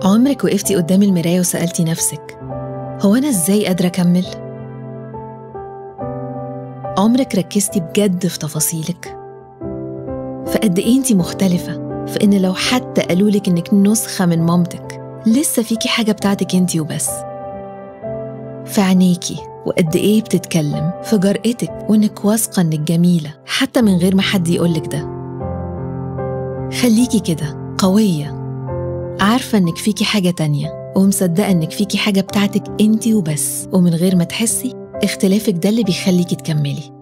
عمرك وقفتي قدام المراية وسألتي نفسك هو أنا إزاي قادرة أكمل؟ عمرك ركزتي بجد في تفاصيلك؟ فقد إيه أنتي مختلفة فإن لو حتى قالولك إنك نسخة من مامتك لسه فيكي حاجة بتاعتك أنتي وبس في عينيكي وقد إيه بتتكلم في جرأتك وإنك واثقة إنك جميلة حتى من غير ما حد يقولك ده خليكي كده قوية عارفة إنك فيكي حاجة تانية ومصدقة إنك فيكي حاجة بتاعتك أنتي وبس ومن غير ما تحسي اختلافك ده اللي بيخليكي تكملي